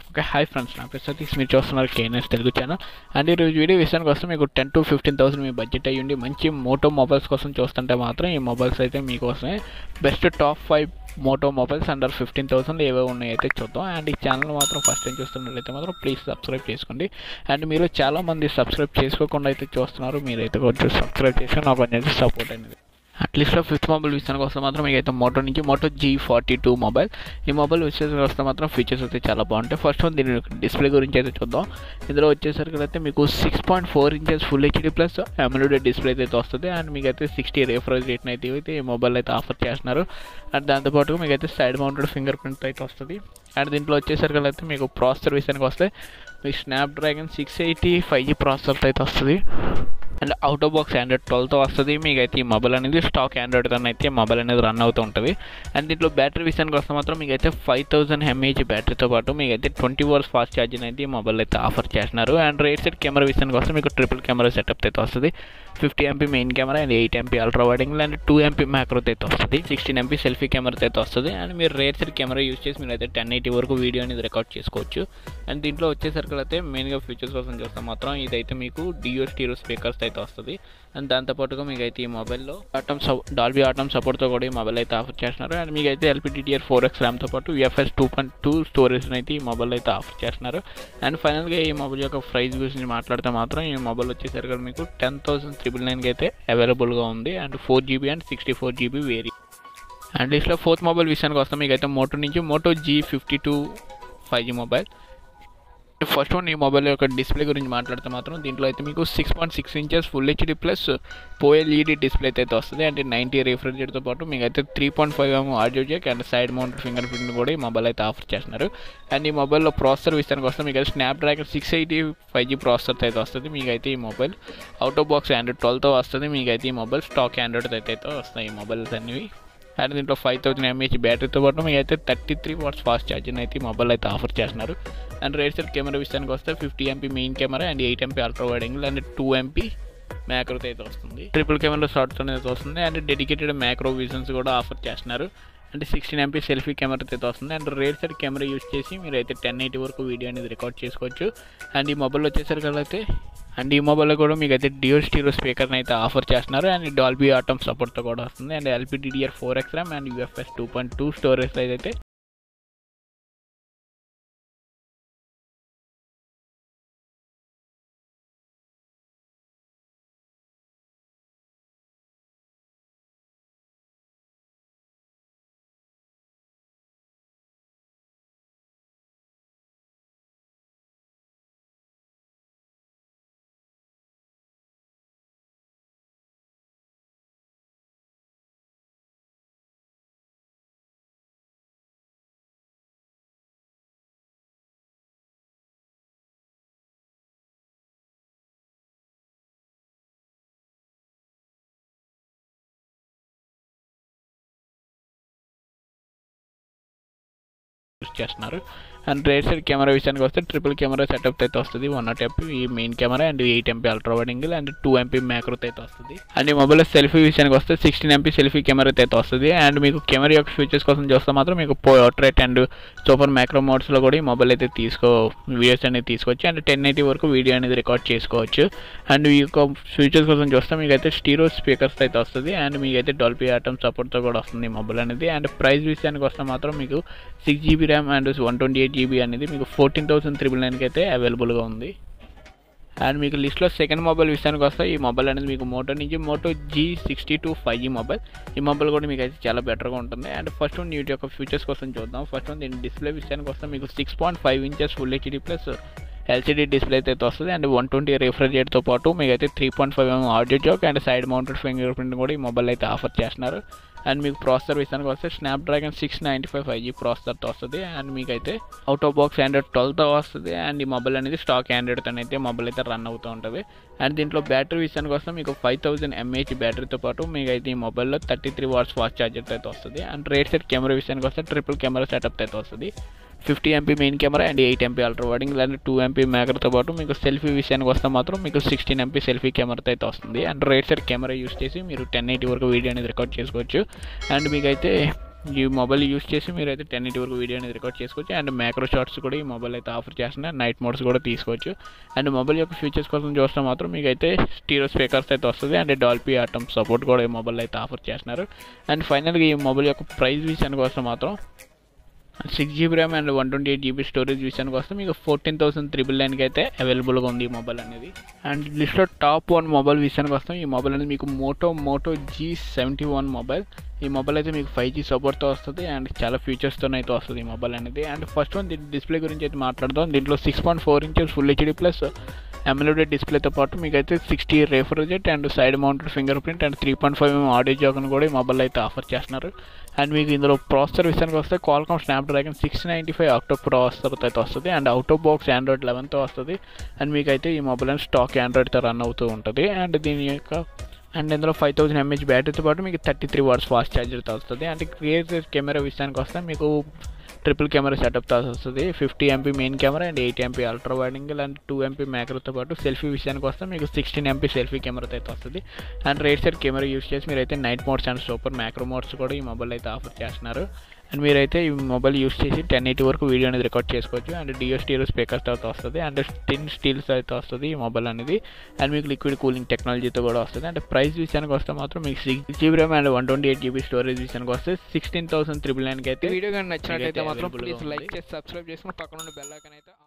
Okay hi friends నా పేరు సతీష్ మీరు చూస్తున్నారు కేఎన్ఎస్ తెలుగు ఛానల్ అండ్ ఈరోజు వీడియో విషయానికి వస్తే మీకు టెన్ టు ఫిఫ్టీన్ థౌసండ్ మీ బడ్జెట్ అయ్యి మంచి మోటో మొబైల్స్ కోసం చూస్తుంటే మాత్రం ఈ మొబైల్స్ అయితే మీకోసమే best top five Moto mobiles under fifteen thousand ఏవే ఉన్నాయి అయితే చూద్దాం అండ్ ఈ ఛానల్ మాత్రం ఫస్ట్ టైం చూస్తున్నట్లయితే మాత్రం ప్లీజ్ సబ్స్క్రైబ్ చేసుకోండి అండ్ మీరు చాలా మంది సబ్స్క్రైబ్ చేసుకోకుండా అయితే చూస్తున్నారు మీరైతే కొంచెం సబ్స్క్రైబ్ చేసి నాకు కొంచెం సపోర్ట్ అనేది అట్లీస్ట్ ఫిఫ్త్ మొబైల్ విషయానికి వస్తే మాత్రం మీకు అయితే మోటో నుంచి Moto G forty two mobile ఈ మొబైల్ విషయానికి వస్తే మాత్రం ఫీచర్స్ అయితే చాలా బాగుంటాయి ఫస్ట్ వన్ దీని డిస్ప్లే గురించి అయితే చూద్దాం ఇందులో వచ్చేసరికి అయితే మీకు six point four inches full HD plus AMOLED display అయితే వస్తుంది అండ్ మీకు అయితే సిక్స్టీ రిఫ్రెష్ రేట్ అయితే అయితే ఈ మొబైల్ అయితే ఆఫర్ చేస్తున్నారు అండ్ దాంతోపాటు మీకు అయితే సైడ్ మౌంటెడ్ ఫింగర్ ప్రింట్ అయితే వస్తుంది అండ్ దీంట్లో వచ్చేసరికి అయితే మీకు ప్రాసెసర్ విషయానికి వస్తే మీకు Snapdragon six eighty five G processor అయితే వస్తుంది and out of box Android ట్వెల్వ్తో వస్తుంది మీకు అయితే ఈ మొబైల్ అనేది స్టాక్ ఆండ్రాయిడ్తో అయితే మొబైల్ అనేది రన్ అవుతూ ఉంటుంది అండ్ దీంట్లో బ్యాటరీ విషయానికి వస్తే మాత్రం మీకు అయితే ఫైవ్ థౌసండ్ ఎంఏహెచ్ బ్యాటరీతో పాటు మీకు అయితే ట్వంటీ అవర్స్ ఫాస్ట్ ఛార్జింగ్ అయితే ఈ మొబైల్ అయితే ఆఫర్ చేస్తున్నారు అండ్ రైట్ సైడ్ కెమెరా విషయానికి వస్తే మీకు ట్రిపుల్ కెమెరా సెటప్ అయితే వస్తుంది fifty MP main camera and eight MP ultra వైడింగ్ and two MP macro అయితే వస్తుంది సిక్స్టీన్ ఎంపీ సెల్ఫీ కెమెరా అయితే వస్తుంది అండ్ మీరు రేట్ సైడ్ కెమెరా యూస్ చేసి మీరు అయితే టెన్ ఎయిటీ వరకు వీడియో అనేది రికార్డ్ చేసుకోవచ్చు అండ్ దీంట్లో వచ్చేసరికి అయితే మెయిన్గా ఫీచర్స్ కోసం చూస్తే మాత్రం ఇదైతే మీకు డియో స్టీరో స్పీకర్స్ అయితే వస్తుంది అండ్ దాంతోపాటుగా మీకు అయితే ఈ మొబైల్లో ఆటమ్ డాల్బీ ఆటమ్ సపోర్ట్తో కూడా ఈ మొబైల్ అయితే ఆఫర్ చేస్తున్నారు అండ్ మీకు అయితే ఎల్పిడిటిఆర్ ఫోర్ ఎక్స్ ర్యామ్తో పాటు UFS two point two storage అయితే ఈ మొబైల్ అయితే ఆఫర్ చేస్తున్నారు అండ్ ఫైనల్గా ఈ మొబైల్ యొక్క ప్రైస్ గురించి మాట్లాడితే మాత్రం ఈ మొబైల్ వచ్చేసరికి మీకు టెన్ థౌసండ్ త్రిబుల్ నైన్కి అయితే అవైలబుల్గా ఉంది and four GB and sixty four GB వేరీ అండ్ ఇట్లా ఫోర్త్ మొబైల్ విషయానికి వస్తే మీకు అయితే మోటో నుంచి Moto G fifty two five G mobile first one ఈ మొబైల్ యొక్క డిస్ప్లే గురించి మాట్లాడితే మాత్రం దీంట్లో అయితే మీకు six point six inches full HD plus pOLED display అయితే వస్తుంది అంటే నైంటీ రిఫ్రిజరేటర్తో పాటు మీకు అయితే త్రీ పాయింట్ ఫైవ్ ఏమో audio jack and side mounted fingerprint కూడా ఈ మొబైల్ అయితే ఆఫర్ చేస్తున్నారు అండ్ ఈ మొబైల్లో ప్రాసెసర్ విషయానికి వస్తే మీకు అయితే Snapdragon six eighty five G processor అయితే వస్తుంది మీకు అయితే ఈ mobile out of box Android ట్వెల్వ్తో వస్తుంది మీకు అయితే ఈ మొబైల్ స్టాక్ ఆండ్రాయిడ్ అయితే వస్తాయి ఈ మొబైల్స్ అనేవి అండ్ దీంట్లో ఫైవ్ థౌసండ్ ఎంఏహెచ్ బ్యాటరీతో పాటు మీకు అయితే thirty three watts fast charging అయితే మొబైల్ అయితే ఆఫర్ చేస్తున్నారు అండ్ రైట్ సైడ్ కెమెరా విషయానికి వస్తే fifty MP main camera and eight MP ultra wide angle and two MP మ్యాక్రోతో అయితే వస్తుంది ట్రిపుల్ కెమెరా షార్ట్స్ అనేది వస్తుంది అండ్ డెడికేటెడ్ మ్యాక్రో విజన్స్ కూడా ఆఫర్ చేస్తున్నారు అంటే సిక్స్టీన్ ఎంపీ సెల్ఫీ కెమెరా అయితే వస్తుంది and right side camera use చేసి మీరు అయితే టెన్ ఎయిటీ వరకు వీడియో అనేది రికార్డ్ చేసుకోవచ్చు అండ్ ఈ మొబైల్ వచ్చేసరికి అయితే అండ్ ఈ మొబైల్లో కూడా మీకు అయితే డియో స్టీరో స్పీకర్ని అయితే ఆఫర్ చేస్తున్నారు అండ్ డాల్బీ ఆటమ్ సపోర్ట్తో కూడా వస్తుంది and LPDDR four X RAM and UFS two point two storage అయితే యూస్ చేస్తున్నారు అండ్ రైట్ సైడ్ కెమెరా విషయానికి వస్తే ట్రిపుల్ కెమెరా సెటప్ అయితే వస్తుంది వన్ నాట్ ఎంపీ ఈ main camera and eight MP ultra wide angle and two MP macro అయితే వస్తుంది అండ్ ఈ మొబైల్ సెల్ఫీ విషయానికి వస్తే సిక్స్టీన్ ఎంపీ సెల్ఫీ కెమెరా అయితే వస్తుంది అండ్ మీకు కెమెరా యొక్క ఫీచర్స్ కోసం చూస్తే మాత్రం మీకు పోర్ట్రేట్ అండ్ సూపర్ మ్యాక్రో మోడ్స్లో కూడా ఈ మొబైల్ అయితే తీసుకో వీడియోస్ అనేది తీసుకోవచ్చు అండ్ టెన్ ఎయిటీ వరకు వీడియో అనేది రికార్డ్ చేసుకోవచ్చు అండ్ ఈ యొక్క ఫీచర్స్ కోసం చూస్తే మీకు అయితే స్టీరో స్పీకర్స్ అయితే వస్తుంది అండ్ మీకు అయితే డాల్పీ ఆటమ్ సపోర్ట్తో కూడా వస్తుంది ఈ మొబైల్ అనేది అండ్ ప్రైస్ విషయానికి వస్తే మాత్రం మీకు six GB RAM and one twenty eight GB అనేది మీకు ఫోర్టీన్ థౌసండ్ త్రిబుల్ నైన్కి అయితే అవైలబుల్గా ఉంది అండ్ మీకు లిస్ట్లో సెకండ్ మొబైల్ విషయానికి వస్తే ఈ మొబైల్ అనేది మీకు మోటో నుంచి Moto G sixty two five G mobile ఈ మొబైల్ కూడా మీకు అయితే చాలా బెటర్గా ఉంటుంది అండ్ ఫస్ట్ వన్ వీటి యొక్క ఫీచర్స్ కోసం చూద్దాం ఫస్ట్ వన్ దీని డిస్ప్లే విషయానికి వస్తే మీకు six point five inches full HD plus LCD display అయితే వస్తుంది అండ్ వన్ ట్వంటీ రిఫ్రిజరేట్తో పాటు మీకు అయితే three point five mm audio jack and side mounted fingerprint కూడా ఈ మొబైల్ అయితే ఆఫర్ చేస్తున్నారు అండ్ మీకు ప్రాసెసర్ విషయానికి వస్తే Snapdragon six ninety five five G ప్రాసెసర్తో వస్తుంది అండ్ మీకు అయితే అవుట్ ఆఫ్ బాక్స్ ఆండ్రాయిడ్ ట్వెల్వ్తో వస్తుంది అండ్ ఈ మొబైల్ అనేది స్టాక్ ఆండ్రాయిడ్తో అయితే మొబైల్ అయితే రన్ అవుతూ ఉంటుంది అండ్ దీంట్లో బ్యాటరీ విషయానికి వస్తే మీకు ఫైవ్ థౌసండ్ ఎంఏహెచ్ బ్యాటరీతో పాటు మీకు అయితే ఈ మొబైల్లో thirty three watts fast charger అయితే వస్తుంది అండ్ రేట్ సెట్ కెమెరా విషయానికి వస్తే ట్రిపుల్ కెమెరా సెటప్ అయితే వస్తుంది fifty MP main camera and eight MP ultra వైడింగ్ and two MP మ్యాగర్తో పాటు మీకు సెల్ఫీ విషయానికి వస్తే మాత్రం మీకు సిక్స్టీన్ ఎంపీ సెల్ఫీ కెమెరాతో అయితే వస్తుంది and right side camera use చేసి మీరు టెన్ ఎయిటీ వరకు వీడియో అనేది రికార్డ్ చేసుకోవచ్చు అండ్ మీకైతే ఈ మొబైల్ యూస్ చేసి మీరు అయితే టెన్ ఎయిటీ వరకు వీడియో అనేది రికార్డ్ చేసుకోవచ్చు అండ్ మైక్రో షాట్స్ కూడా ఈ మొబైల్ అయితే ఆఫర్ చేస్తున్నారు నైట్ మోడ్స్ కూడా తీసుకోవచ్చు అండ్ మొబైల్ యొక్క ఫీచర్స్ కోసం చూస్తే మాత్రం మీకు అయితే స్టీరో స్పీకర్స్ అయితే వస్తుంది అండ్ డాల్పీ ఆటమ్ సపోర్ట్ కూడా ఈ మొబైల్ అయితే ఆఫర్ చేస్తున్నారు అండ్ ఫైనల్గా ఈ మొబైల్ యొక్క ప్రైస్ విషయానికి వస్తే మాత్రం six GB RAM and one twenty eight GB storage విషయానికి వస్తే మీకు ఫోర్టీన్ థౌసండ్ త్రిబుల్ నైన్కి అయితే అవైలబుల్గా ఉంది ఈ మొబైల్ అనేది అండ్ లిస్ట్లో టాప్ వన్ మొబైల్ విషయానికి వస్తాం ఈ మొబైల్ అనేది మీకు Moto Moto G seventy one mobile ఈ మొబైల్ అయితే మీకు ఫైవ్ జీ సపోర్ట్తో వస్తుంది అండ్ చాలా ఫీచర్స్తో అయితే వస్తుంది ఈ మొబైల్ అనేది అండ్ ఫస్ట్ వన్ దీని డిస్ప్లే గురించి అయితే మాట్లాడదాం దీంట్లో six point four inches full HD plus AMOLED డిస్ప్లేతో పాటు మీకు అయితే సిక్స్టీ రేఫ్రిజెట్ and side mounted fingerprint and three point five audio జాగ్ను కూడా ఈ మొబైల్ అయితే ఆఫర్ చేస్తున్నారు అండ్ మీకు ఇందులో ప్రాసెసర్ విషయానికి వస్తే Qualcomm Snapdragon six ninety five octo ప్రాసెసర్తో అయితే వస్తుంది and out of box Android లెవెన్తో వస్తుంది అండ్ మీకు అయితే ఈ మొబైల్ అనేది స్టాక్ ఆండ్రాయిడ్తో రన్ అవుతూ ఉంటుంది అండ్ దీని యొక్క అండ్ ఇందులో ఫైవ్ థౌసండ్ ఎంహెచ్ బ్యాటరీతో పాటు మీకు థర్టీ త్రీ వాట్స్ ఫాస్ట్ ఛార్జర్తో వస్తుంది అండ్ క్రియేట్ కెమెరా విషయానికి వస్తే మీకు ట్రిపుల్ కెమెరా సెటప్తో వస్తుంది fifty MP main camera and eight MP ultra wide angle and two MP మ్యాక్రోతో పాటు సెల్ఫీ విషయానికి వస్తే మీకు సిక్స్టీన్ ఎంపీ సెల్ఫీ కెమెరాతో అయితే వస్తుంది and right side camera use చేసి మీరైతే night modes and super macro modes కూడా ఈ మొబైల్ అయితే ఆఫర్ చేస్తున్నారు అండ్ మీరైతే ఈ మొబైల్ యూస్ చేసి టెన్ ఎయిటీ వరకు వీడియో అనేది రికార్డ్ చేసుకోవచ్చు అండ్ డియో స్టీరో స్పీకర్స్ అయితే వస్తుంది అండ్ టిన్ స్టీల్స్ అయితే వస్తుంది ఈ మొబైల్ అనేది అండ్ మీకు లిక్విడ్ కూలింగ్ టెక్నాలజీతో కూడా వస్తుంది అండ్ ప్రైస్ విషయానికి వస్తే మాత్రం మీకు six GB RAM and one twenty eight GB storage విషయానికి వస్తే సిక్స్టీన్ థౌసండ్ త్రిబుల్ నైన్కి అయితే వీడియో కానీ నచ్చినట్లయితే మీకైతే మాత్రం available ప్లీజ్ ఉంది. లైక్ చేసి సబ్స్క్రైబ్ చేసుకుని పక్కన ఉన్న బెల్ ఐకాన్ అయితే